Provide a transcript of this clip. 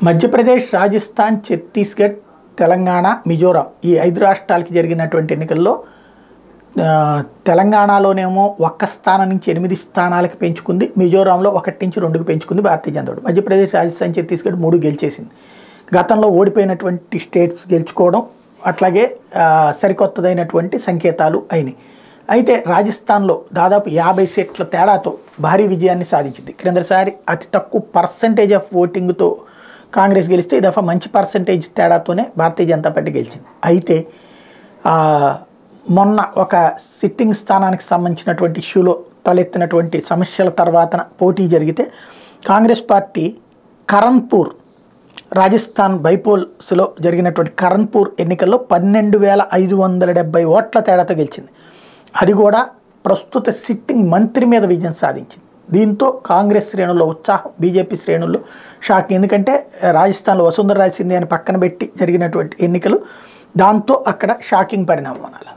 మధ్యప్రదేశ్ రాజస్థాన్ ఛత్తీస్గఢ్ తెలంగాణ మిజోరాం ఈ ఐదు రాష్ట్రాలకి జరిగినటువంటి ఎన్నికల్లో ఆ, తెలంగాణలోనేమో ఒక్క స్థానం నుంచి ఎనిమిది స్థానాలకు పెంచుకుంది మిజోరాంలో ఒకటి నుంచి రెండుకు పెంచుకుంది భారతీయ జనతా పార్టీ మధ్యప్రదేశ్ రాజస్థాన్ ఛత్తీస్గఢ్ మూడు గెలిచేసింది గతంలో ఓడిపోయినటువంటి స్టేట్స్ గెలుచుకోవడం అట్లాగే ఆ, సరికొత్తదైనటువంటి సంకేతాలు అయినాయి అయితే రాజస్థాన్లో దాదాపు యాభై సీట్ల తేడాతో భారీ విజయాన్ని సాధించింది క్రిందసారి అతి తక్కువ పర్సంటేజ్ ఆఫ్ ఓటింగ్తో కాంగ్రెస్ గెలిస్తే ఈ దఫా మంచి పర్సంటేజ్ తేడాతోనే భారతీయ జనతా పార్టీ గెలిచింది అయితే ఆ, మొన్న ఒక సిట్టింగ్ స్థానానికి సంబంధించినటువంటి ఇష్యూలో తలెత్తినటువంటి సమస్యల తర్వాత పోటీ జరిగితే కాంగ్రెస్ పార్టీ కరణ్పూర్ రాజస్థాన్ బైపోల్స్లో జరిగినటువంటి కరణ్పూర్ ఎన్నికల్లో పన్నెండు వేల ఐదు వందల డెబ్బై ఓట్ల తేడాతో గెలిచింది అది కూడా ప్రస్తుత సిట్టింగ్ మంత్రి మీద విజయం సాధించింది దీంతో కాంగ్రెస్ శ్రేణుల్లో ఉత్సాహం బీజేపీ శ్రేణుల్లో షాక్ ఎందుకంటే రాజస్థాన్లో వసుంధర రాజ్ సింధియాని పక్కన పెట్టి జరిగినటువంటి ఎన్నికలు దాంతో అక్కడ షాకింగ్ పరిణామం అనాలి